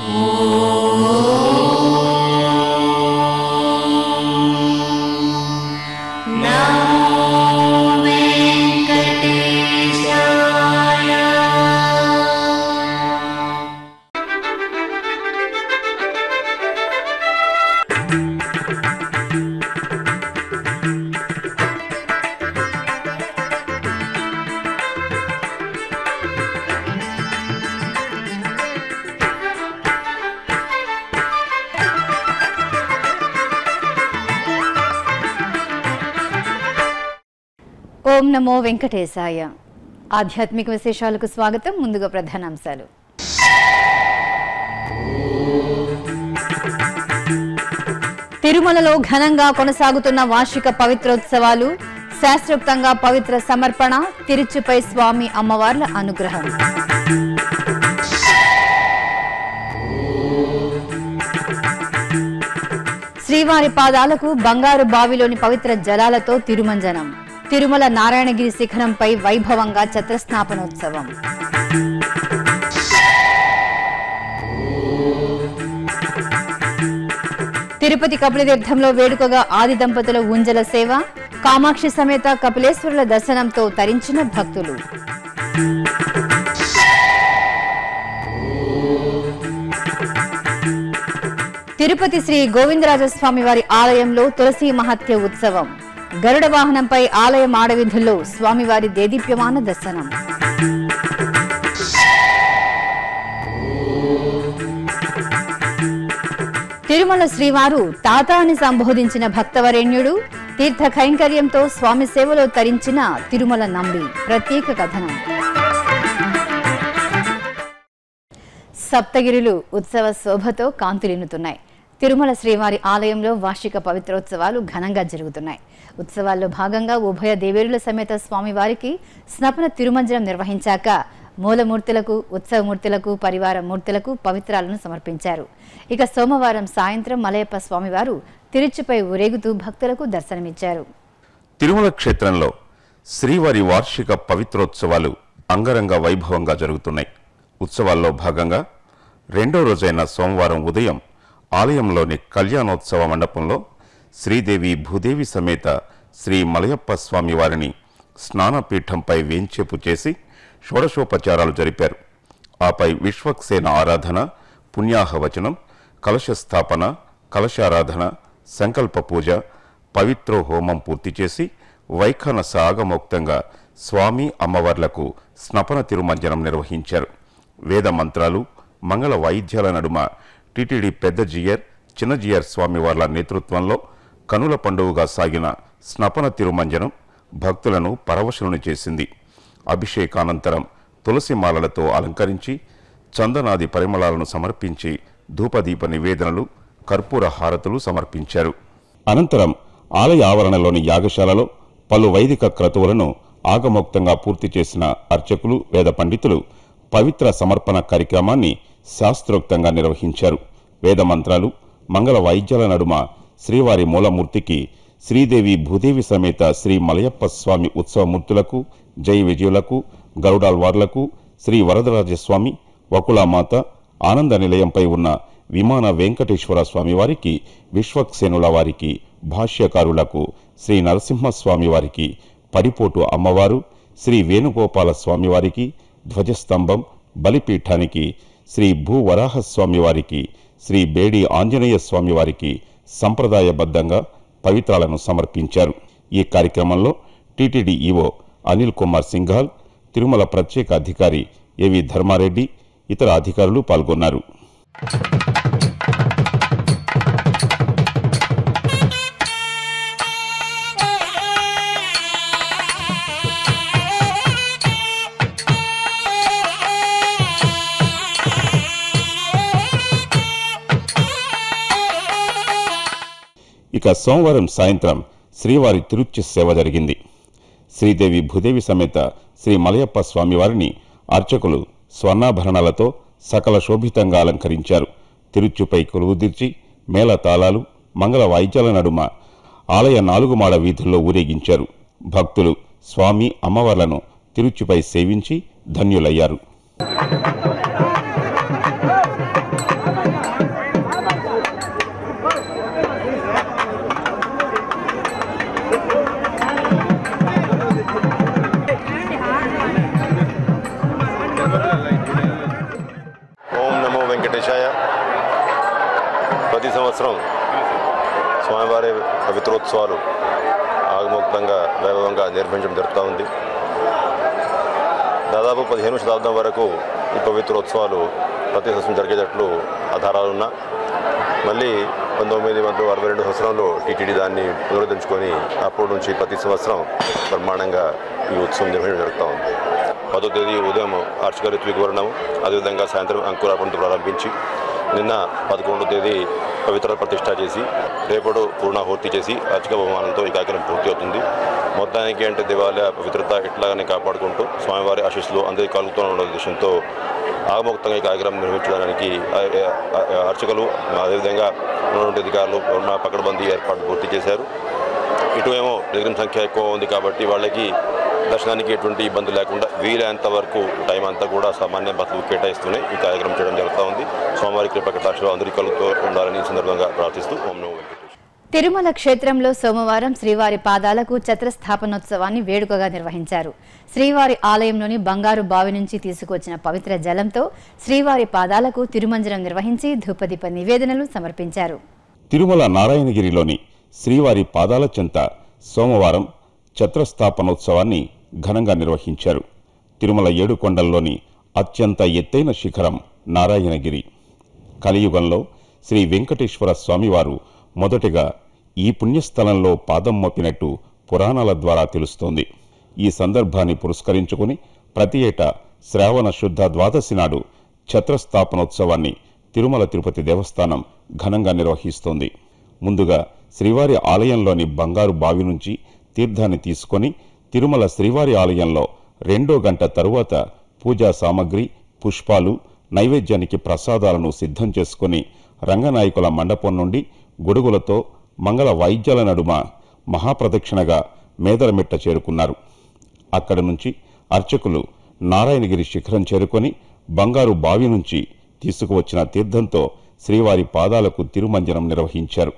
ఓం నమో వెంకటేశాయ ఆధ్యాత్మిక విశేషాలకు స్వాగతం ముందుగా ప్రధానాంశాలు తిరుమలలో ఘనంగా కొనసాగుతున్న వార్షిక పవిత్రోత్సవాలు శాస్త్రోక్తంగా పవిత్ర సమర్పణ తిరుచుపై స్వామి అమ్మవార్ల అనుగ్రహం శ్రీవారి పాదాలకు బంగారు బావిలోని పవిత్ర జలాలతో తిరుమంజనం తిరుమల నారాయణగిరి శిఖరంపై వైభవంగా ఛత్రస్థాపనోత్సవం తిరుపతి కపిలతీర్థంలో వేడుకగా ఆది దంపతుల ఉంజల సేవ కామాక్షి సమేత కపిలేశ్వరుల దర్శనంతో తరించిన భక్తులు తిరుపతి శ్రీ గోవిందరాజస్వామి వారి ఆలయంలో తులసి మహత్య ఉత్సవం గరుడ వాహనంపై ఆలయం ఆడవిధుల్లో స్వామివారి దేదీప్యమాన దర్శనం తిరుమల శ్రీవారు తాత అని సంబోధించిన భక్తవరేణ్యుడు తీర్థ కైంకర్యంతో స్వామి సేవలో తరించిన తిరుమల నంబి ప్రత్యేక కథనం సప్తగిరులు ఉత్సవ శోభతో కాంతులిన్నుతున్నాయి తిరుమల శ్రీవారి ఆలయంలో వార్షిక పవిత్రోత్సవాలు ఘనంగా జరుగుతున్నాయి ఉత్సవాల్లో భాగంగా ఉభయ దేవేరుల సమేత స్వామివారికి స్నపన తిరుమంజనం నిర్వహించాక మూలమూర్తులకు ఉత్సవమూర్తులకు పరివార మూర్తులకు పవిత్రాలను సమర్పించారు ఇక సోమవారం సాయంత్రం మలయప్ప స్వామివారు తిరుచుపై ఊరేగుతూ భక్తులకు దర్శనమిచ్చారు తిరుమల క్షేత్రంలో శ్రీవారి వార్షిక పవిత్రోత్సవాలు అంగరంగ వైభవంగా జరుగుతున్నాయి ఉత్సవాల్లో భాగంగా రెండో రోజైన సోమవారం ఉదయం ఆలయంలోని కళ్యాణోత్సవ మండపంలో శ్రీదేవి భూదేవి సమేత శ్రీ మలయప్ప స్వామి వారిని స్నానపీఠంపై వేంచేపు చేసి షోడశోపచారాలు జరిపారు ఆపై విశ్వక్సేన ఆరాధన పుణ్యాహవచనం కలశ స్థాపన కలశారాధన సంకల్ప పూజ పవిత్రో హోమం పూర్తి చేసి వైఖానస ఆగమోక్తంగా స్వామి అమ్మవార్లకు స్నపన తిరుమంజనం నిర్వహించారు వేద మంత్రాలు మంగళ వాయిద్యాల నడుమ టిటిడి పెద్ద జియర్ చిన్న జియర్ స్వామివార్ల నేతృత్వంలో కనుల పండుగగా సాగిన స్నపన తిరుమంజనం భక్తులను పరవశులను చేసింది అభిషేకానంతరం తులసి మాలలతో అలంకరించి చందనాది పరిమళాలను సమర్పించి ధూపదీప నివేదనలు కర్పూర హారతులు సమర్పించారు అనంతరం ఆలయ ఆవరణలోని యాగశాలలో పలు వైదిక క్రతువులను ఆగమోక్తంగా పూర్తి చేసిన అర్చకులు వేద పండితులు పవిత్ర సమర్పణ కార్యక్రమాన్ని శాస్త్రోక్తంగా నిర్వహించారు వేద మంత్రాలు మంగళ వాయిద్యాల నడుమ శ్రీవారి మూలమూర్తికి శ్రీదేవి భూదేవి సమేత శ్రీ మలయప్ప స్వామి ఉత్సవమూర్తులకు జై విజయులకు గరుడాల్వార్లకు శ్రీ వరదరాజస్వామి వకులామాత ఆనంద నిలయంపై ఉన్న విమాన వెంకటేశ్వర స్వామి వారికి విశ్వక్సేనుల వారికి భాష్యకారులకు శ్రీ నరసింహస్వామి వారికి పరిపోటు అమ్మవారు శ్రీ వేణుగోపాల స్వామి వారికి ధ్వజస్తంభం బలిపీఠానికి శ్రీ భూవరాహస్వామి వారికి శ్రీ బేడి ఆంజనేయ స్వామి వారికి సంప్రదాయబద్ధంగా పవిత్రాలను సమర్పించారు ఈ కార్యక్రమంలో టీటీడీ ఈవో అనిల్ కుమార్ సింఘాల్ తిరుమల ప్రత్యేక అధికారి ఏవి ధర్మారెడ్డి ఇతర అధికారులు పాల్గొన్నారు ఇక సోమవారం సాయంత్రం శ్రీవారి తిరుచి సేవ జరిగింది శ్రీదేవి భూదేవి సమేత శ్రీ మలయప్ప స్వామివారిని అర్చకులు స్వర్ణాభరణాలతో సకల శోభితంగా అలంకరించారు తిరుచుపై కొలువుదీర్చి మేళ తాళాలు మంగళ వాయిద్యాల నడుమ ఆలయ నాలుగు మాడ వీధుల్లో ఊరేగించారు భక్తులు స్వామి అమ్మవార్లను తిరుచుపై సేవించి ధన్యులయ్యారు వెంకటేశాయ ప్రతి సంవత్సరం స్వామివారి పవిత్రోత్సవాలు ఆగమోక్తంగా వైభవంగా నిర్వహించడం జరుగుతూ ఉంది దాదాపు పదిహేను శతాబ్దం వరకు ఈ పవిత్రోత్సవాలు ప్రతి సంవత్సరం జరిగేటట్లు ఆధారాలున్నా మళ్ళీ పంతొమ్మిది వందల అరవై రెండు సంవత్సరంలో టీటీడీ దాన్ని పునరుద్ధరించుకొని అప్పటి నుంచి ప్రతి సంవత్సరం బ్రహ్మాండంగా ఈ ఉత్సవం నిర్వహించడం జరుగుతూ ఉంది పదో తేదీ ఉదయం అర్చక ఋత్విక వర్ణం అదేవిధంగా సాయంత్రం అంకురార్పణతో ప్రారంభించి నిన్న పదకొండో తేదీ పవిత్ర ప్రతిష్ట చేసి రేపటి పూర్ణాహూర్తి చేసి అర్చక బహుమానంతో ఈ కార్యక్రమం పూర్తి అవుతుంది మొత్తానికి అంటే దేవాలయ పవిత్రత ఇట్లాగానే కాపాడుకుంటూ స్వామివారి ఆశీస్సులు అందరికీ కలుగుతూ ఉన్న ఉద్దేశంతో ఆగమోక్తంగా ఈ కార్యక్రమం నిర్వహించడానికి ఆ, ఆ, ఆ, అర్చకులు అదేవిధంగా ఉన్నటువంటి అధికారులు మా పకడ్బందీ ఏర్పాటు పూర్తి చేశారు ఇటు ఏమో విగ్రహం సంఖ్య ఎక్కువ ఉంది కాబట్టి వాళ్ళకి దర్శనానికి ఎటువంటి ఇబ్బంది లేకుండా వీలైనంత వరకు టైం అంతా కూడా సామాన్య భక్తులు కేటాయిస్తూనే ఈ కార్యక్రమం చేయడం జరుగుతూ ఉంది స్వామివారి కృప కటాక్షలు అందరికీ కలుగుతూ ఉండాలని ఈ సందర్భంగా ప్రార్థిస్తూ ఓం నమో వెంకటేశ్వర తిరుమల క్షేత్రంలో సోమవారం శ్రీవారి పాదాలకు ఛత్రస్థాపనోత్సవాన్ని వేడుకగా నిర్వహించారు శ్రీవారి ఆలయంలోని బంగారు బావి నుంచి తీసుకొచ్చిన పవిత్ర జలంతో శ్రీవారి పాదాలకు తిరుమంజనం నిర్వహించి ధూపదీప నివేదనలు సమర్పించారు తిరుమల నారాయణగిరిలోని శ్రీవారి పాదాల చెంత సోమవారం ఛత్రస్థాపనోత్సవాన్ని ఘనంగా నిర్వహించారు తిరుమల ఏడుకొండల్లోని అత్యంత ఎత్తైన శిఖరం నారాయణగిరి కలియుగంలో శ్రీ వెంకటేశ్వర స్వామివారు మొదటగా ఈ పుణ్యస్థలంలో పాదం మోపినట్టు పురాణాల ద్వారా తెలుస్తోంది ఈ సందర్భాన్ని పురస్కరించుకుని ప్రతి ఏటా శ్రావణ శుద్ధ ద్వాదశి నాడు ఛత్రస్థాపనోత్సవాన్ని తిరుమల తిరుపతి దేవస్థానం ఘనంగా నిర్వహిస్తోంది ముందుగా శ్రీవారి ఆలయంలోని బంగారు బావి నుంచి తీర్థాన్ని తీసుకొని తిరుమల శ్రీవారి ఆలయంలో రెండో గంట తరువాత పూజా సామగ్రి పుష్పాలు నైవేద్యానికి ప్రసాదాలను సిద్ధం చేసుకుని రంగనాయకుల మండపం నుండి గొడుగులతో మంగళ వాయిద్యాల నడుమ మహాప్రదక్షిణగా మేదరమిట్ట చేరుకున్నారు అక్కడి నుంచి అర్చకులు నారాయణగిరి శిఖరం చేరుకొని బంగారు బావి నుంచి తీసుకువచ్చిన తీర్థంతో శ్రీవారి పాదాలకు తిరుమంజనం నిర్వహించారు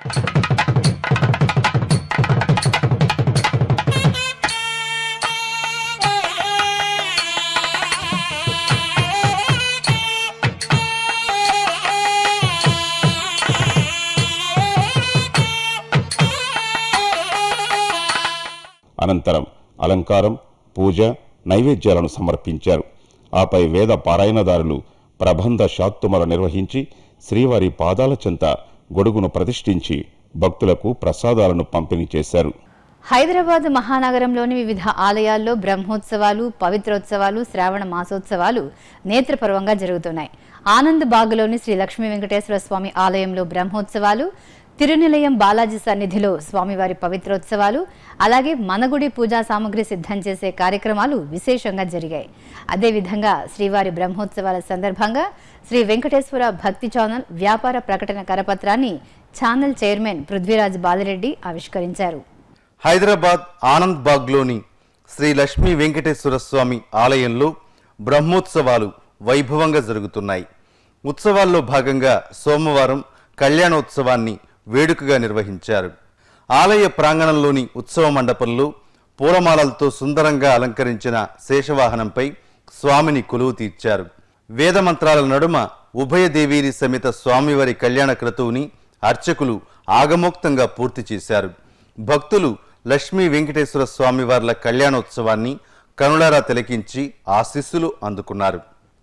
అనంతరం అలంకారం పూజ నైవేద్యాలను సమర్పించారు ఆపై వేద పారాయణదారులు ప్రబంధ శాత్తుమల నిర్వహించి శ్రీవారి పాదాల చెంత గొడుగును ప్రతిష్ఠించి భక్తులకు ప్రసాదాలను పంపిణీ చేశారు హైదరాబాద్ మహానగరంలోని వివిధ ఆలయాల్లో బ్రహ్మోత్సవాలు పవిత్రోత్సవాలు శ్రావణ మాసోత్సవాలు నేత్రపర్వంగా జరుగుతున్నాయి ఆనంద్ బాగ్లోని శ్రీ లక్ష్మీ వెంకటేశ్వర స్వామి ఆలయంలో బ్రహ్మోత్సవాలు తిరునిలయం బాలాజీ సన్నిధిలో స్వామివారి పవిత్రోత్సవాలు అలాగే మనగుడి పూజా సామగ్రి సిద్ధం చేసే కార్యక్రమాలు విశేషంగా జరిగాయి అదేవిధంగా శ్రీవారి బ్రహ్మోత్సవాల సందర్భంగా శ్రీ వెంకటేశ్వర భక్తి ఛానల్ వ్యాపార ప్రకటన కరపత్రాన్ని ఛానల్ చైర్మన్ పృథ్వీరాజ్ బాలిరెడ్డి ఆవిష్కరించారు హైదరాబాద్ ఆనంద్ బాగ్లోని శ్రీ లక్ష్మీ వెంకటేశ్వర స్వామి ఆలయంలో బ్రహ్మోత్సవాలు వైభవంగా జరుగుతున్నాయి ఉత్సవాల్లో భాగంగా సోమవారం కళ్యాణోత్సవాన్ని వేడుకగా నిర్వహించారు ఆలయ ప్రాంగణంలోని ఉత్సవ మండపంలో పూలమాలలతో సుందరంగా అలంకరించిన శేషవాహనంపై స్వామిని కొలువు తీర్చారు వేదమంత్రాల నడుమ ఉభయ దేవీరి సమేత స్వామివారి కళ్యాణ క్రతువుని అర్చకులు ఆగమోక్తంగా పూర్తి చేశారు భక్తులు లక్ష్మీ వెంకటేశ్వర స్వామివార్ల కళ్యాణోత్సవాన్ని కనులారా తిలకించి ఆశీస్సులు అందుకున్నారు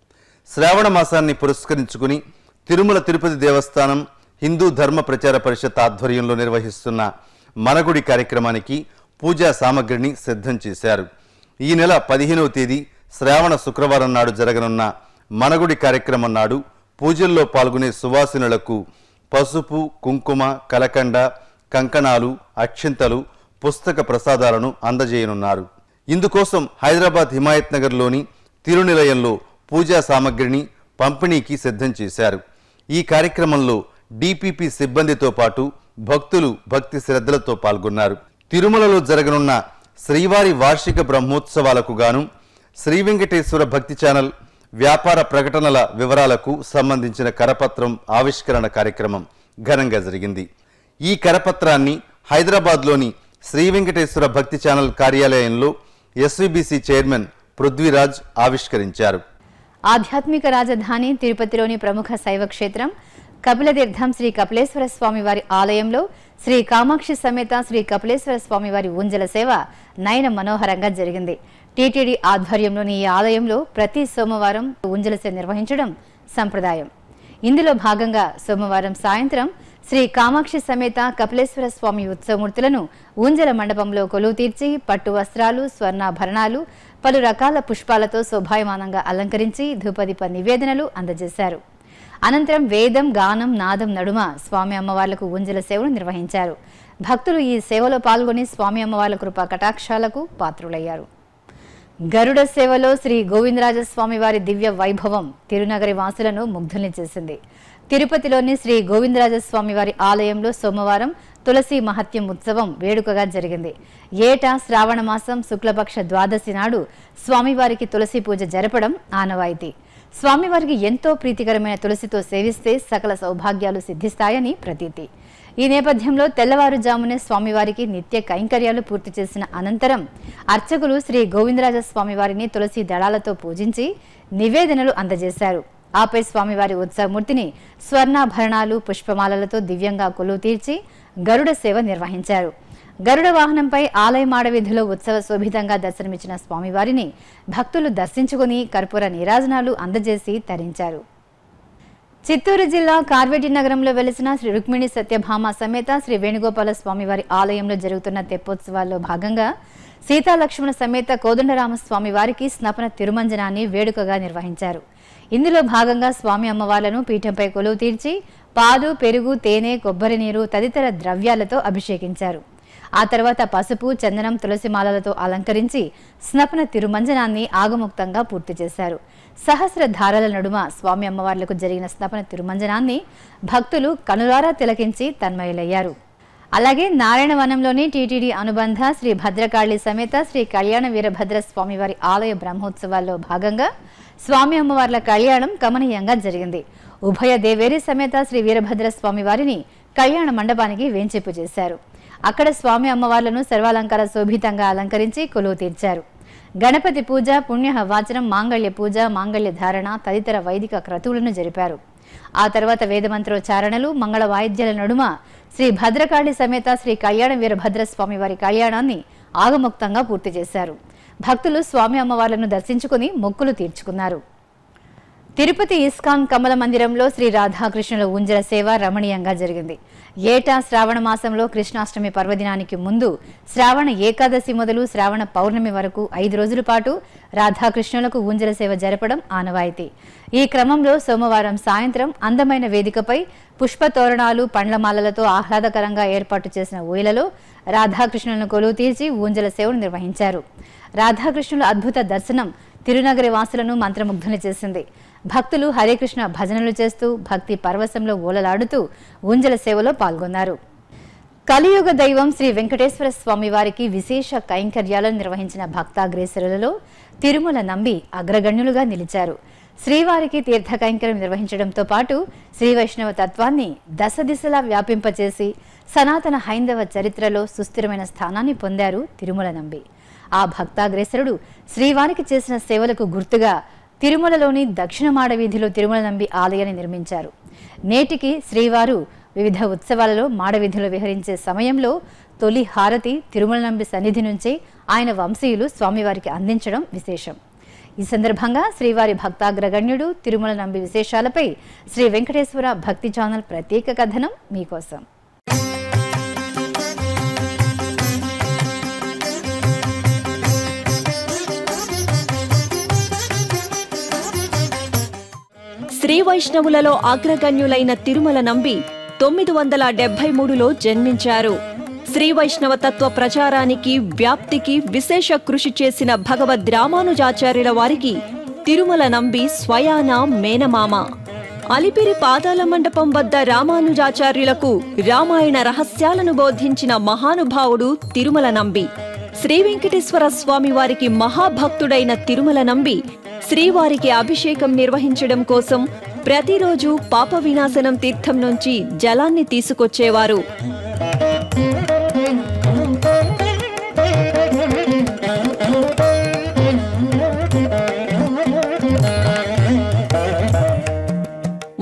శ్రావణ మాసాన్ని పురస్కరించుకుని తిరుమల తిరుపతి దేవస్థానం హిందూ ధర్మ ప్రచార పరిషత్ ఆధ్వర్యంలో నిర్వహిస్తున్న మనగుడి కార్యక్రమానికి పూజా సామగ్రిని సిద్ధం చేశారు ఈ నెల పదిహేనవ తేదీ శ్రావణ శుక్రవారం నాడు జరగనున్న మనగుడి కార్యక్రమం నాడు పూజల్లో పాల్గొనే సువాసినులకు పసుపు కుంకుమ కలకండ కంకణాలు అక్షింతలు పుస్తక ప్రసాదాలను అందజేయనున్నారు ఇందుకోసం హైదరాబాద్ హిమాయత్ నగర్లోని తిరునిలయంలో పూజా సామగ్రిని పంపిణీకి సిద్ధం చేశారు ఈ కార్యక్రమంలో డిపిపి సిబ్బందితో పాటు భక్తులు భక్తి శ్రద్ధలతో పాల్గొన్నారు తిరుమలలో జరగనున్న శ్రీవారి వార్షిక బ్రహ్మోత్సవాలకు గాను శ్రీ వెంకటేశ్వర భక్తి ఛానల్ వ్యాపార ప్రకటనల వివరాలకు సంబంధించిన కరపత్రం ఆవిష్కరణ కార్యక్రమం ఘనంగా జరిగింది ఈ కరపత్రాన్ని హైదరాబాద్లోని శ్రీ వెంకటేశ్వర భక్తి ఛానల్ కార్యాలయంలో ఎస్విబిసి చైర్మన్ పృథ్వీరాజ్ ఆవిష్కరించారు ఆధ్యాత్మిక రాజధాని తిరుపతిలోని ప్రముఖ శైవ క్షేత్రం కపిలతీర్థం శ్రీ కపిలేశ్వర స్వామి వారి ఆలయంలో శ్రీ కామాక్షి సమేత శ్రీ కపిలేశ్వర స్వామి వారి ఊంజల సేవ నయన మనోహరంగా జరిగింది టీటీడీ ఆధ్వర్యంలోని ఈ ఆలయంలో ప్రతి సోమవారం ఊంజల సేవ నిర్వహించడం సంప్రదాయం ఇందులో భాగంగా సోమవారం సాయంత్రం శ్రీ కామాక్షి సమేత కపిలేశ్వర స్వామి ఉత్సవమూర్తులను ఊంజల మండపంలో కొలువు తీర్చి పట్టు వస్త్రాలు స్వర్ణాభరణాలు పలు రకాల పుష్పాలతో శోభాయమానంగా అలంకరించి ధూపదీప నివేదనలు అందజేశారు అనంతరం వేదం గానం నాదం నడుమ స్వామి అమ్మవార్లకు ఊంజల సేవను నిర్వహించారు భక్తులు ఈ సేవలో పాల్గొని స్వామి అమ్మవార్ల కృపా కటాక్షాలకు పాత్రులయ్యారు గరుడ సేవలో శ్రీ గోవిందరాజస్వామి వారి దివ్య వైభవం తిరునగరి వాసులను ముగ్ధుల్ని చేసింది తిరుపతిలోని శ్రీ గోవిందరాజస్వామి వారి ఆలయంలో సోమవారం తులసి మహత్యం ఉత్సవం వేడుకగా జరిగింది ఏటా శ్రావణ మాసం శుక్లపక్ష ద్వాదశి నాడు స్వామివారికి తులసి పూజ జరపడం ఆనవాయితీ స్వామివారికి ఎంతో ప్రీతికరమైన తులసితో సేవిస్తే సకల సౌభాగ్యాలు సిద్ధిస్తాయని ప్రతీతి ఈ నేపథ్యంలో తెల్లవారుజామునే స్వామివారికి నిత్య కైంకర్యాలు పూర్తి చేసిన అనంతరం అర్చకులు శ్రీ గోవిందరాజ స్వామివారిని తులసి దళాలతో పూజించి నివేదనలు అందజేశారు ఆపై స్వామివారి ఉత్సవమూర్తిని స్వర్ణాభరణాలు పుష్పమాలలతో దివ్యంగా కొలువు తీర్చి గరుడ సేవ నిర్వహించారు గరుడ వాహనంపై ఆలయ మాడవీధిలో ఉత్సవ శోభితంగా దర్శనమిచ్చిన స్వామివారిని భక్తులు దర్శించుకుని కర్పూర నీరాజనాలు అందజేసి తరించారు చిత్తూరు జిల్లా కార్వేటి నగరంలో వెలిసిన శ్రీ రుక్మిణి సత్యభామ సమేత శ్రీ వేణుగోపాల స్వామివారి ఆలయంలో జరుగుతున్న తెప్పోత్సవాల్లో భాగంగా సీతాలక్ష్మణ సమేత కోదండరామస్వామి వారికి స్నపన తిరుమంజనాన్ని వేడుకగా నిర్వహించారు ఇందులో భాగంగా స్వామి అమ్మవార్లను పీఠంపై కొలువు తీర్చి పాలు పెరుగు తేనె కొబ్బరి నీరు తదితర ద్రవ్యాలతో అభిషేకించారు ఆ తర్వాత పసుపు చందనం తులసి మాలలతో అలంకరించి స్నపన తిరుమంజనాన్ని ఆగముక్తంగా పూర్తి చేశారు సహస్ర ధారల నడుమ స్వామి అమ్మవార్లకు జరిగిన స్నపన తిరుమంజనాన్ని భక్తులు కనులారా తిలకించి తన్మయులయ్యారు అలాగే నారాయణవనంలోని టీటీడీ అనుబంధ శ్రీ భద్రకాళి సమేత శ్రీ కళ్యాణ వీరభద్ర స్వామివారి ఆలయ బ్రహ్మోత్సవాల్లో భాగంగా స్వామి అమ్మవార్ల కళ్యాణం కమనీయంగా జరిగింది ఉభయ దేవేరి సమేత శ్రీ వీరభద్ర స్వామి వారిని కళ్యాణ మండపానికి వేంచేపు చేశారు అక్కడ స్వామి అమ్మవార్లను సర్వాలంకార శోభితంగా అలంకరించి కొలువు తీర్చారు గణపతి పూజ పుణ్య వాచనం మాంగళ్య పూజ మాంగళ్య ధారణ తదితర వైదిక క్రతువులను జరిపారు ఆ తర్వాత వేదమంత్రోచ్చారణలు మంగళ వాయిద్యాల నడుమ శ్రీ భద్రకాళి సమేత శ్రీ కళ్యాణ వీరభద్ర స్వామి వారి కళ్యాణాన్ని ఆగముక్తంగా పూర్తి చేశారు భక్తులు స్వామి అమ్మవార్లను దర్శించుకుని మొక్కులు తీర్చుకున్నారు తిరుపతి ఇస్కాన్ కమల మందిరంలో శ్రీ రాధాకృష్ణుల ఉంజల సేవ రమణీయంగా జరిగింది ఏటా శ్రావణ మాసంలో కృష్ణాష్టమి పర్వదినానికి ముందు శ్రావణ ఏకాదశి మొదలు శ్రావణ పౌర్ణమి వరకు ఐదు రోజుల పాటు రాధాకృష్ణులకు ఉంజల సేవ జరపడం ఆనవాయితీ ఈ క్రమంలో సోమవారం సాయంత్రం అందమైన వేదికపై పుష్ప తోరణాలు పండ్లమాలలతో ఆహ్లాదకరంగా ఏర్పాటు చేసిన ఊయలలో రాధాకృష్ణులను కొలువు తీర్చి ఊంజల సేవను నిర్వహించారు రాధాకృష్ణుల అద్భుత దర్శనం తిరునగరి వాసులను మంత్రముగ్ధుని చేసింది భక్తులు హరేకృష్ణ భజనలు చేస్తూ భక్తి పరవశంలో ఓలలాడుతూ ఊంజల సేవలో పాల్గొన్నారు కలియుగ దైవం శ్రీ వెంకటేశ్వర స్వామి వారికి విశేష కైంకర్యాలను నిర్వహించిన భక్తాగ్రేసరులలో తిరుమల నంబి అగ్రగణ్యులుగా నిలిచారు శ్రీవారికి తీర్థ కైంకర్యం నిర్వహించడంతో పాటు శ్రీ వైష్ణవ తత్వాన్ని దశ దిశలా వ్యాపింపచేసి సనాతన హైందవ చరిత్రలో సుస్థిరమైన స్థానాన్ని పొందారు తిరుమల నంబి ఆ భక్తాగ్రేసరుడు శ్రీవారికి చేసిన సేవలకు గుర్తుగా తిరుమలలోని దక్షిణ మాడ వీధిలో తిరుమల నంబి ఆలయాన్ని నిర్మించారు నేటికి శ్రీవారు వివిధ ఉత్సవాలలో మాడవీధిలో విహరించే సమయంలో తొలి హారతి తిరుమల నంబి సన్నిధి నుంచే ఆయన వంశీయులు స్వామివారికి అందించడం విశేషం ఈ సందర్భంగా శ్రీవారి భక్తాగ్రగణ్యుడు తిరుమల నంబి విశేషాలపై శ్రీ వెంకటేశ్వర భక్తి ఛానల్ ప్రత్యేక కథనం మీకోసం శ్రీ వైష్ణవులలో అగ్రగణ్యులైన తిరుమల నంబి తొమ్మిది వందల డెబ్బై మూడులో జన్మించారు శ్రీ వైష్ణవ తత్వ ప్రచారానికి వ్యాప్తికి విశేష కృషి చేసిన భగవద్ రామానుజాచార్యుల వారికి తిరుమల నంబి స్వయాన మేనమామ అలిపిరి పాదాల మండపం వద్ద రామానుజాచార్యులకు రామాయణ రహస్యాలను బోధించిన మహానుభావుడు తిరుమల నంబి శ్రీ వెంకటేశ్వర స్వామి వారికి మహాభక్తుడైన తిరుమల నంబి శ్రీవారికి అభిషేకం నిర్వహించడం కోసం ప్రతిరోజు పాప వినాశనం తీర్థం నుంచి జలాన్ని తీసుకొచ్చేవారు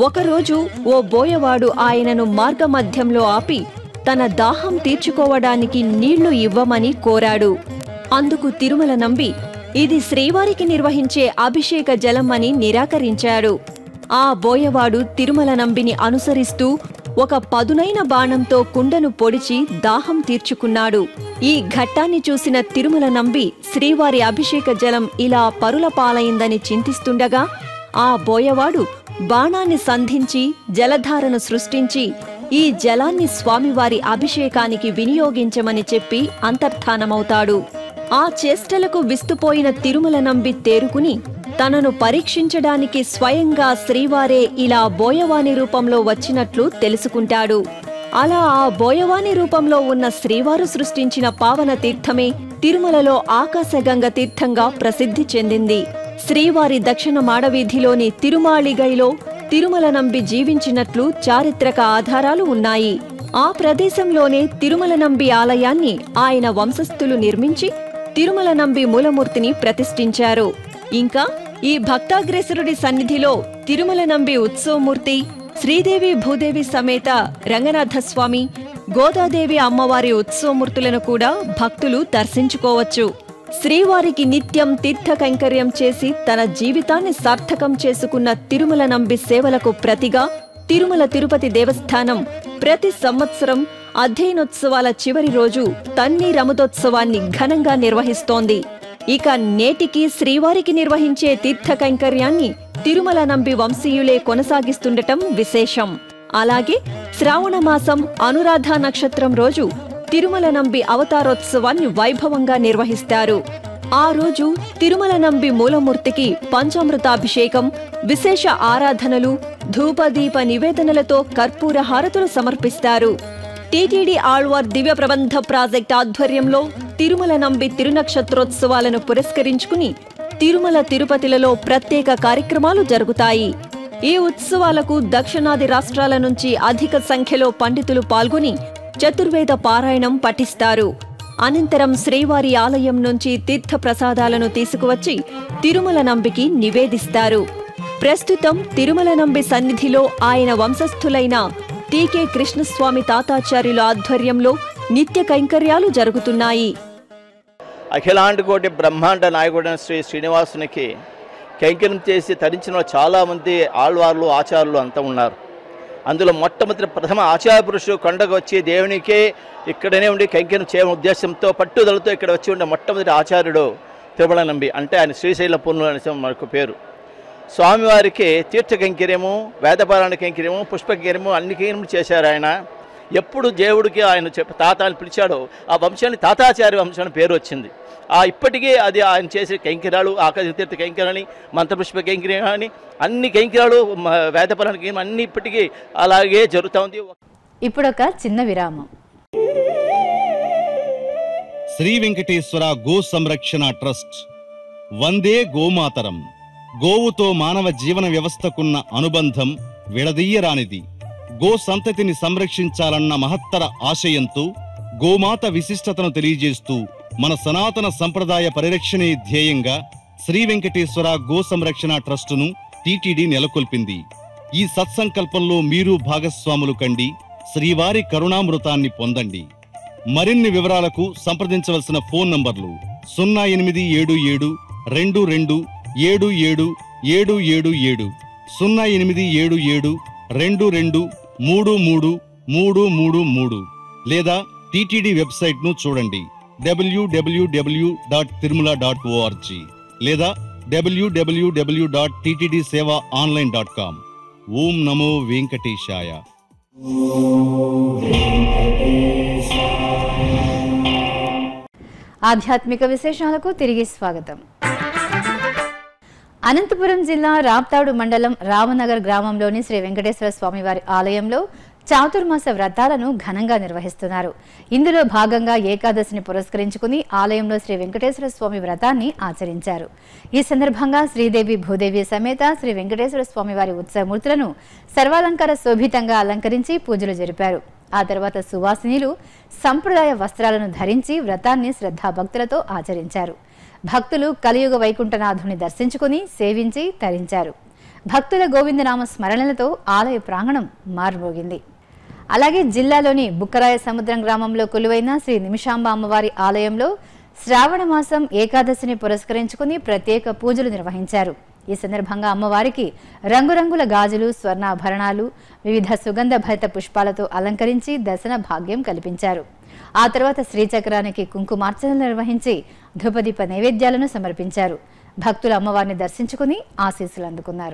ఒకరోజు ఓ బోయవాడు ఆయనను మార్గమధ్యంలో ఆపి తన దాహం తీర్చుకోవడానికి నీళ్లు ఇవ్వమని కోరాడు అందుకు తిరుమల నంబి ఇది శ్రీవారికి నిర్వహించే అభిషేక జలం అని నిరాకరించాడు ఆ బోయవాడు తిరుమల నంబిని అనుసరిస్తూ ఒక పదునైన బాణంతో కుండను పొడిచి దాహం తీర్చుకున్నాడు ఈ ఘట్టాన్ని చూసిన తిరుమల నంబి శ్రీవారి అభిషేక జలం ఇలా పరుల పాలైందని చింతిస్తుండగా ఆ బోయవాడు బాణాన్ని సంధించి జలధారను సృష్టించి ఈ జలాన్ని స్వామివారి అభిషేకానికి వినియోగించమని చెప్పి అంతర్ధానమవుతాడు ఆ చేష్టలకు విస్తుపోయిన తిరుమల నంబి తేరుకుని తనను పరీక్షించడానికి స్వయంగా శ్రీవారే ఇలా బోయవాని రూపంలో వచ్చినట్లు తెలుసుకుంటాడు అలా ఆ బోయవాని రూపంలో ఉన్న శ్రీవారు సృష్టించిన పావన తీర్థమే తిరుమలలో ఆకాశగంగ తీర్థంగా ప్రసిద్ధి చెందింది శ్రీవారి దక్షిణ మాడవీధిలోని తిరుమాళిగైలో తిరుమల నంబి జీవించినట్లు చారిత్రక ఆధారాలు ఉన్నాయి ఆ ప్రదేశంలోనే తిరుమల నంబి ఆలయాన్ని ఆయన వంశస్థులు నిర్మించి తిరుమల నంబి మూలమూర్తిని ప్రతిష్ఠించారు ఇంకా ఈ భక్తాగ్రేసరుడి సన్నిధిలో తిరుమల నంబి ఉత్సవమూర్తి శ్రీదేవి భూదేవి సమేత రంగనాథస్వామి గోదాదేవి అమ్మవారి ఉత్సవమూర్తులను కూడా భక్తులు దర్శించుకోవచ్చు శ్రీవారికి నిత్యం తీర్థ కైంకర్యం చేసి తన జీవితాన్ని సార్థకం చేసుకున్న తిరుమల నంబి సేవలకు ప్రతిగా తిరుమల తిరుపతి దేవస్థానం ప్రతి సంవత్సరం అధ్యయనోత్సవాల చివరి రోజు తన్ని రమదోత్సవాన్ని ఘనంగా నిర్వహిస్తోంది ఇక నేటికి శ్రీవారికి నిర్వహించే తీర్థ కైంకర్యాన్ని తిరుమల నంబి వంశీయులే కొనసాగిస్తుండటం విశేషం అలాగే శ్రావణ మాసం అనురాధ నక్షత్రం రోజు తిరుమల నంబి అవతారోత్సవాన్ని వైభవంగా నిర్వహిస్తారు ఆ రోజు తిరుమల నంబి మూలమూర్తికి పంచామృతాభిషేకం విశేష ఆరాధనలు ధూపదీప నివేదనలతో కర్పూర హారతులు సమర్పిస్తారు టీటీడీ ఆళ్వార్ దివ్య ప్రబంధ ప్రాజెక్ట్ ఆధ్వర్యంలో తిరుమల నంబి తిరునక్షత్రోత్సవాలను పురస్కరించుకుని తిరుమల తిరుపతిలలో ప్రత్యేక కార్యక్రమాలు జరుగుతాయి ఈ ఉత్సవాలకు దక్షిణాది రాష్ట్రాల నుంచి అధిక సంఖ్యలో పండితులు పాల్గొని చతుర్వేద పారాయణం పఠిస్తారు అనంతరం శ్రీవారి ఆలయం నుంచి తీర్థ ప్రసాదాలను తీసుకువచ్చి తిరుమల నంబికి నివేదిస్తారు ప్రస్తుతం తిరుమల నంబి సన్నిధిలో ఆయన వంశస్థులైన టీకే కృష్ణస్వామి తాతాచార్యుల ఆధ్వర్యంలో నిత్య కైంకర్యాలు జరుగుతున్నాయి అఖిలాండ కోటి బ్రహ్మాండ నాయకుడైన శ్రీ శ్రీనివాసునికి కైంకర్యం చేసి తరించిన వాళ్ళు చాలామంది ఆళ్వార్లు ఆచార్యులు అంతా ఉన్నారు అందులో మొట్టమొదటి ప్రథమ ఆచార్య పురుషుడు కొండకు వచ్చి దేవునికే ఇక్కడనే ఉండి కైంకర్యం చేయడం ఉద్దేశంతో పట్టుదలతో ఇక్కడ వచ్చి ఉండే మొట్టమొదటి ఆచార్యుడు తిరుమల నంబి అంటే ఆయన శ్రీశైల పూర్ణులు అనే మనకు పేరు స్వామివారికి తీర్థ కైంకర్యము వేదపారాయణ కైంకర్యము పుష్ప కైంకర్యము అన్ని కైంకర్యము చేశారు ఆయన ఎప్పుడు దేవుడికి ఆయన చెప్పి తాత అని పిలిచాడో ఆ వంశాన్ని తాతాచార్య వంశం అని పేరు వచ్చింది ఆ ఇప్పటికీ అది ఆయన చేసే కైంకర్యాలు ఆకాశ తీర్థ కైంకర్యాలని మంత్రపుష్ప కైంకర్యం అని అన్ని కైంకర్యాలు మ- వేదపారాయణ కైంకర్యం అన్ని ఇప్పటికీ అలాగే జరుగుతూ ఉంది ఇప్పుడొక చిన్న విరామం శ్రీ వెంకటేశ్వర గో సంరక్షణ ట్రస్ట్ వందే గోమాతరం గోవుతో మానవ జీవన వ్యవస్థకున్న అనుబంధం విడదీయరానిది గో సంతతిని సంరక్షించాలన్న మహత్తర ఆశయంతో గోమాత విశిష్టతను తెలియజేస్తూ మన సనాతన సంప్రదాయ పరిరక్షణే ధ్యేయంగా శ్రీ వెంకటేశ్వర గో సంరక్షణ ట్రస్టును టీటీడీ నెలకొల్పింది ఈ సత్సంకల్పంలో మీరు భాగస్వాములు కండి శ్రీవారి కరుణామృతాన్ని పొందండి మరిన్ని వివరాలకు సంప్రదించవలసిన ఫోన్ నంబర్లు సున్నా ఎనిమిది ఏడు ఏడు రెండు రెండు ఏడు ఏడు ఏడు ఏడు ఏడు సున్నా ఎనిమిది ఏడు ఏడు రెండు రెండు మూడు మూడు మూడు మూడు మూడు లేదా టీటీడీ వెబ్సైట్ ను చూడండి WWW dot Tirumala dot ORG లేదా WWW dot TTD seva online dot com ఓం నమో వెంకటేశాయ ఆధ్యాత్మిక విశేషాలకు తిరిగి స్వాగతం అనంతపురం జిల్లా రాప్తాడు మండలం రామనగర్ గ్రామంలోని శ్రీ వెంకటేశ్వర స్వామివారి ఆలయంలో చాతుర్మాస వ్రతాలను ఘనంగా నిర్వహిస్తున్నారు ఇందులో భాగంగా ఏకాదశిని పురస్కరించుకుని ఆలయంలో శ్రీ వెంకటేశ్వర స్వామి వ్రతాన్ని ఆచరించారు ఈ సందర్భంగా శ్రీదేవి భూదేవి సమేత శ్రీ వెంకటేశ్వర స్వామివారి ఉత్సవమూర్తులను సర్వాలంకార శోభితంగా అలంకరించి పూజలు జరిపారు ఆ తర్వాత సువాసినిలు సంప్రదాయ వస్త్రాలను ధరించి వ్రతాన్ని శ్రద్ధాభక్తులతో ఆచరించారు భక్తులు కలియుగ వైకుంఠనాథుని దర్శించుకుని సేవించి తరించారు భక్తుల గోవిందనామ స్మరణలతో ఆలయ ప్రాంగణం మారుమోగింది అలాగే జిల్లాలోని బుక్కరాయ సముద్రం గ్రామంలో కొలువైన శ్రీ నిమిషాంబ అమ్మవారి ఆలయంలో శ్రావణ మాసం ఏకాదశిని పురస్కరించుకుని ప్రత్యేక పూజలు నిర్వహించారు ఈ సందర్భంగా అమ్మవారికి రంగురంగుల గాజులు స్వర్ణాభరణాలు వివిధ సుగంధ భరిత పుష్పాలతో అలంకరించి దర్శన భాగ్యం కల్పించారు ఆ తర్వాత శ్రీచక్రానికి కుంకుమార్చనలు నిర్వహించి ధూపదీప నైవేద్యాలను సమర్పించారు భక్తులు అమ్మవారిని దర్శించుకుని ఆశీస్సులు అందుకున్నారు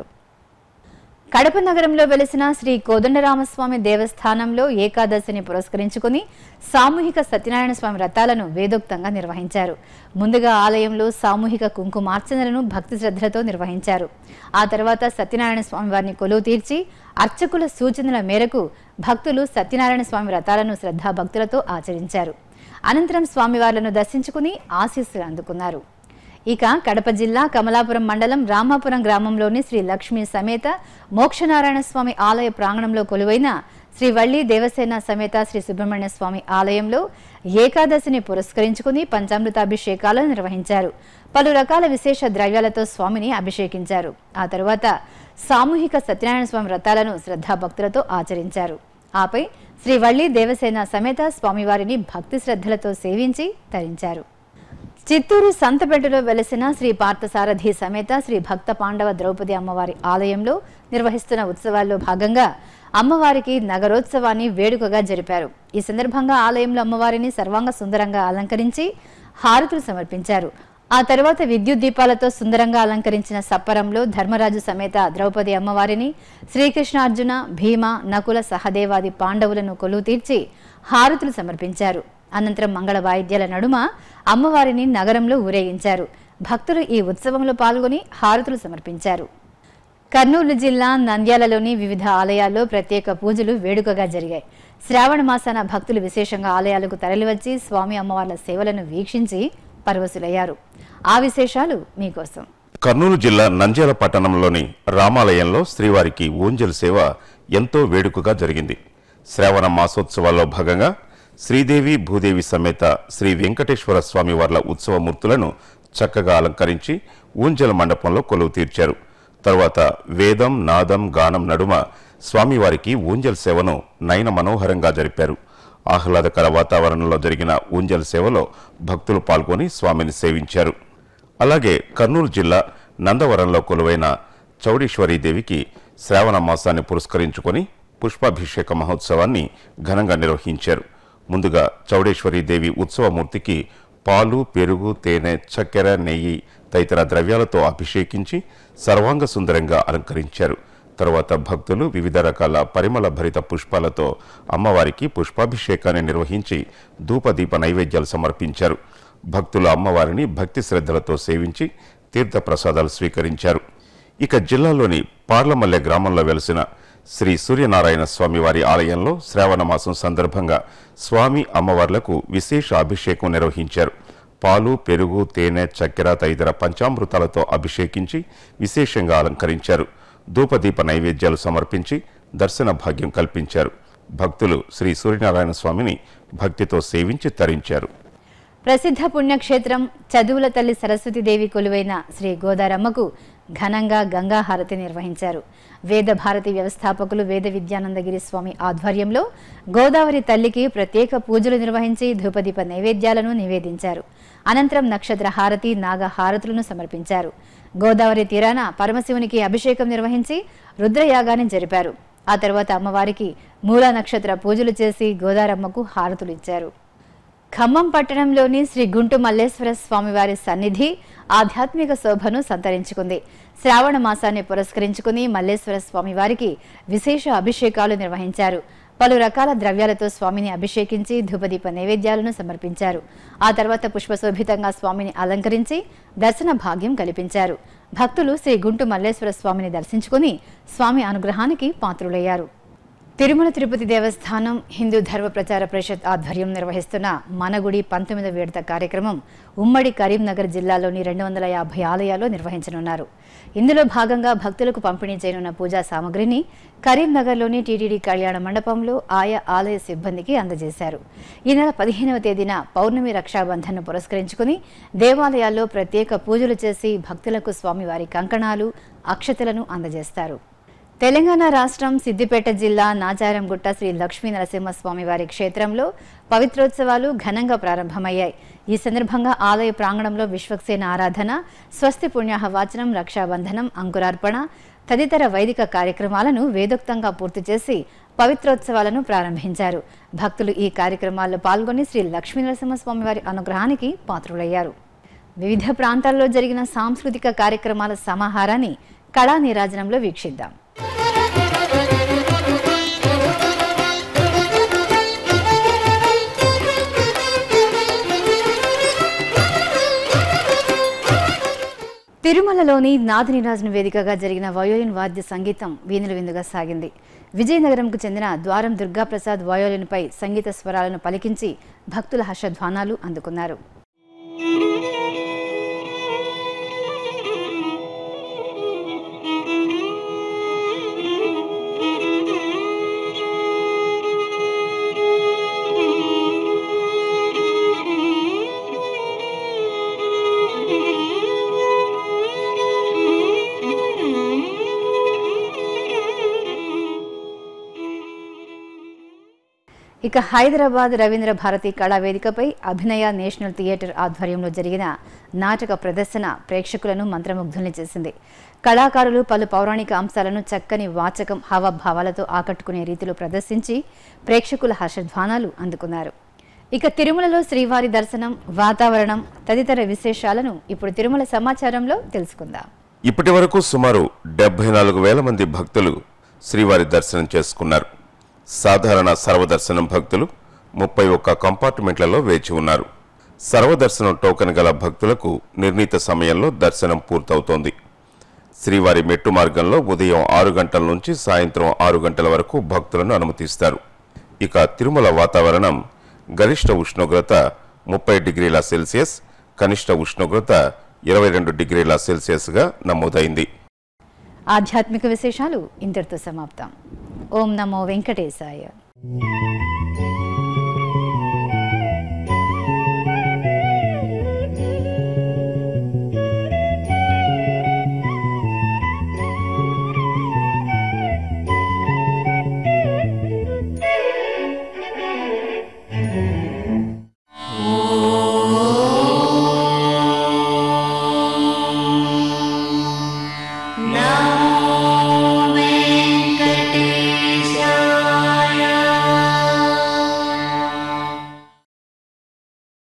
కడప నగరంలో వెలిసిన శ్రీ కోదండరామస్వామి దేవస్థానంలో ఏకాదశిని పురస్కరించుకుని సామూహిక సత్యనారాయణ స్వామి వ్రతాలను వేదోక్తంగా నిర్వహించారు ముందుగా ఆలయంలో సామూహిక కుంకుమార్చనలను భక్తి శ్రద్ధలతో నిర్వహించారు ఆ తర్వాత సత్యనారాయణ స్వామి వారిని కొలువు తీర్చి అర్చకుల సూచనల మేరకు భక్తులు సత్యనారాయణ స్వామి వ్రతాలను శ్రద్ధాభక్తులతో ఆచరించారు అనంతరం స్వామివార్లను దర్శించుకుని ఆశీస్సులు అందుకున్నారు ఇక కడప జిల్లా కమలాపురం మండలం రామాపురం గ్రామంలోని శ్రీ లక్ష్మీ సమేత మోక్షనారాయణ స్వామి ఆలయ ప్రాంగణంలో కొలువైన శ్రీ వల్లి దేవసేన సమేత శ్రీ సుబ్రహ్మణ్య స్వామి ఆలయంలో ఏకాదశిని పురస్కరించుకుని పంచామృతాభిషేకాలను నిర్వహించారు పలు రకాల విశేష ద్రవ్యాలతో స్వామిని అభిషేకించారు ఆ తరువాత సామూహిక సత్యనారాయణ స్వామి వ్రతాలను శ్రద్ధాభక్తులతో ఆచరించారు ఆపై శ్రీ వల్లి దేవసేన సమేత స్వామివారిని భక్తి శ్రద్ధలతో సేవించి తరించారు చిత్తూరు సంతపేటలో వెలసిన శ్రీ పార్థసారథి సమేత శ్రీ భక్త పాండవ ద్రౌపది అమ్మవారి ఆలయంలో నిర్వహిస్తున్న ఉత్సవాల్లో భాగంగా అమ్మవారికి నగరోత్సవాన్ని వేడుకగా జరిపారు ఈ సందర్భంగా ఆలయంలో అమ్మవారిని సర్వాంగ సుందరంగా అలంకరించి హారతులు సమర్పించారు ఆ తర్వాత విద్యుత్ దీపాలతో సుందరంగా అలంకరించిన సప్పరంలో ధర్మరాజు సమేత ద్రౌపది అమ్మవారిని శ్రీకృష్ణార్జున భీమ నకుల సహదేవాది పాండవులను కొలువు తీర్చి హారతులు సమర్పించారు అనంతరం మంగళ వాయిద్యాల నడుమ అమ్మవారిని నగరంలో ఊరేగించారు భక్తులు ఈ ఉత్సవంలో పాల్గొని హారతులు సమర్పించారు కర్నూలు జిల్లా నంద్యాలలోని వివిధ ఆలయాల్లో ప్రత్యేక పూజలు వేడుకగా జరిగాయి శ్రావణ మాసాన భక్తులు విశేషంగా ఆలయాలకు తరలివచ్చి స్వామి అమ్మవార్ల సేవలను వీక్షించి పరవశులయ్యారు ఆ విశేషాలు మీకోసం కర్నూలు జిల్లా నంద్యాల పట్టణంలోని రామాలయంలో శ్రీవారికి ఊంజల్ సేవ ఎంతో వేడుకగా జరిగింది శ్రావణ మాసోత్సవాల్లో భాగంగా శ్రీదేవి భూదేవి సమేత శ్రీ వెంకటేశ్వర స్వామి వార్ల ఉత్సవమూర్తులను చక్కగా అలంకరించి ఊంజల మండపంలో కొలువు తీర్చారు తరువాత వేదం నాదం గానం నడుమ స్వామివారికి ఊంజల్ సేవను నయన మనోహరంగా జరిపారు ఆహ్లాదకర వాతావరణంలో జరిగిన ఊంజల్ సేవలో భక్తులు పాల్గొని స్వామిని సేవించారు అలాగే కర్నూలు జిల్లా నందవరంలో కొలువైన చౌడీశ్వరీదేవికి శ్రావణ మాసాన్ని పురస్కరించుకొని పుష్పాభిషేక మహోత్సవాన్ని ఘనంగా నిర్వహించారు ముందుగా చౌడేశ్వరీదేవి ఉత్సవమూర్తికి పాలు పెరుగు తేనె చక్కెర నెయ్యి తదితర ద్రవ్యాలతో అభిషేకించి సర్వాంగ సుందరంగా అలంకరించారు తరువాత భక్తులు వివిధ రకాల పరిమళ భరిత పుష్పాలతో అమ్మవారికి పుష్పాభిషేకాన్ని నిర్వహించి ధూపదీప నైవేద్యాలు సమర్పించారు భక్తులు అమ్మవారిని భక్తి శ్రద్ధలతో సేవించి తీర్థప్రసాదాలు స్వీకరించారు ఇక జిల్లాలోని పార్లమల్లె గ్రామంలో వెలిసిన శ్రీ సూర్యనారాయణ స్వామి వారి ఆలయంలో శ్రావణ మాసం సందర్భంగా స్వామి అమ్మవార్లకు విశేష అభిషేకం నిర్వహించారు పాలు పెరుగు తేనె చక్కెర తదితర పంచామృతాలతో అభిషేకించి విశేషంగా అలంకరించారు ధూపదీప నైవేద్యాలు సమర్పించి దర్శన భాగ్యం కల్పించారు భక్తులు శ్రీ సూర్యనారాయణ స్వామిని భక్తితో సేవించి తరించారు ప్రసిద్ధ పుణ్యక్షేత్రం చదువుల తల్లి సరస్వతీదేవి కొలువైన శ్రీ గోదారమ్మకు ఘనంగా గంగా హారతి నిర్వహించారు వేద భారతి వ్యవస్థాపకులు వేద విద్యానందగిరి స్వామి ఆధ్వర్యంలో గోదావరి తల్లికి ప్రత్యేక పూజలు నిర్వహించి ధూపదీప నైవేద్యాలను నివేదించారు అనంతరం నక్షత్ర హారతి నాగ హారతులను సమర్పించారు గోదావరి తీరాన పరమశివునికి అభిషేకం నిర్వహించి రుద్రయాగాన్ని జరిపారు ఆ తర్వాత అమ్మవారికి మూల నక్షత్ర పూజలు చేసి గోదారమ్మకు హారతులు ఇచ్చారు ఖమ్మం పట్టణంలోని శ్రీ గుంటు మల్లేశ్వర స్వామివారి సన్నిధి ఆధ్యాత్మిక శోభను సంతరించుకుంది శ్రావణ మాసాన్ని పురస్కరించుకుని మల్లేశ్వర స్వామివారికి విశేష అభిషేకాలు నిర్వహించారు పలు రకాల ద్రవ్యాలతో స్వామిని అభిషేకించి ధూపదీప నైవేద్యాలను సమర్పించారు ఆ తర్వాత పుష్పశోభితంగా స్వామిని అలంకరించి దర్శన భాగ్యం కల్పించారు భక్తులు శ్రీ గుంటు మల్లేశ్వర స్వామిని దర్శించుకుని స్వామి అనుగ్రహానికి పాత్రులయ్యారు తిరుమల తిరుపతి దేవస్థానం హిందూ ధర్మ ప్రచార పరిషత్ ఆధ్వర్యం నిర్వహిస్తున్న మనగుడి పంతొమ్మిదవ విడత కార్యక్రమం ఉమ్మడి కరీంనగర్ జిల్లాలోని రెండు వందల యాభై ఆలయాల్లో నిర్వహించనున్నారు ఇందులో భాగంగా భక్తులకు పంపిణీ చేయనున్న పూజా సామగ్రిని కరీంనగర్లోని టీటీడీ కళ్యాణ మండపంలో ఆయా ఆలయ సిబ్బందికి అందజేశారు ఈ నెల పదిహేనవ తేదీన పౌర్ణమి రక్షాబంధన్ను పురస్కరించుకుని దేవాలయాల్లో ప్రత్యేక పూజలు చేసి భక్తులకు స్వామివారి కంకణాలు అక్షతలను అందజేస్తారు తెలంగాణ రాష్ట్రం సిద్దిపేట జిల్లా నాచారంగుట్ట శ్రీ లక్ష్మీ నరసింహస్వామి వారి క్షేత్రంలో పవిత్రోత్సవాలు ఘనంగా ప్రారంభమయ్యాయి ఈ సందర్భంగా ఆలయ ప్రాంగణంలో విశ్వక్సేన ఆరాధన స్వస్తి పుణ్యాహ వాచనం రక్షాబంధనం అంకురార్పణ తదితర వైదిక కార్యక్రమాలను వేదోక్తంగా పూర్తి చేసి పవిత్రోత్సవాలను ప్రారంభించారు భక్తులు ఈ కార్యక్రమాల్లో పాల్గొని శ్రీ లక్ష్మీ నరసింహస్వామి వారి అనుగ్రహానికి పాత్రులయ్యారు వివిధ ప్రాంతాల్లో జరిగిన సాంస్కృతిక కార్యక్రమాల సమాహారాన్ని కళా నీరాజనంలో వీక్షిద్దాం తిరుమలలోని నాదినిరాజును వేదికగా జరిగిన వయోలిన్ వాద్య సంగీతం వీణుల విందుగా సాగింది విజయనగరంకు చెందిన ద్వారం దుర్గాప్రసాద్ వయోలిన్పై సంగీత స్వరాలను పలికించి భక్తుల హర్షధ్వానాలు అందుకున్నారు ఇక హైదరాబాద్ రవీంద్ర భారతి కళా వేదికపై అభినయ నేషనల్ థియేటర్ ఆధ్వర్యంలో జరిగిన నాటక ప్రదర్శన ప్రేక్షకులను మంత్రముగ్ధుల్ని చేసింది కళాకారులు పలు పౌరాణిక అంశాలను చక్కని వాచకం హావభావాలతో ఆకట్టుకునే రీతిలో ప్రదర్శించి ప్రేక్షకుల హర్షధ్వానాలు అందుకున్నారు ఇక తిరుమలలో శ్రీవారి దర్శనం వాతావరణం తదితర విశేషాలను ఇప్పుడు తిరుమల సమాచారంలో తెలుసుకుందాం ఇప్పటి వరకు సుమారు డెబ్బై నాలుగు వేల మంది భక్తులు శ్రీవారి దర్శనం చేసుకున్నారు సాధారణ సర్వదర్శనం భక్తులు ముప్పై ఒక్క కంపార్ట్మెంట్లలో వేచి ఉన్నారు సర్వదర్శనం టోకెన్ గల భక్తులకు నిర్ణీత సమయంలో దర్శనం పూర్తవుతోంది శ్రీవారి మెట్టు మార్గంలో ఉదయం ఆరు గంటల నుంచి సాయంత్రం ఆరు గంటల వరకు భక్తులను అనుమతిస్తారు ఇక తిరుమల వాతావరణం గరిష్ట ఉష్ణోగ్రత ముప్పై డిగ్రీల సెల్సియస్ కనిష్ట ఉష్ణోగ్రత ఇరవై రెండు డిగ్రీల సెల్సియస్గా నమోదైంది ఆధ్యాత్మిక విశేషాలు ఇంతటితో సమాప్తం ఓం నమో వెంకటేశాయ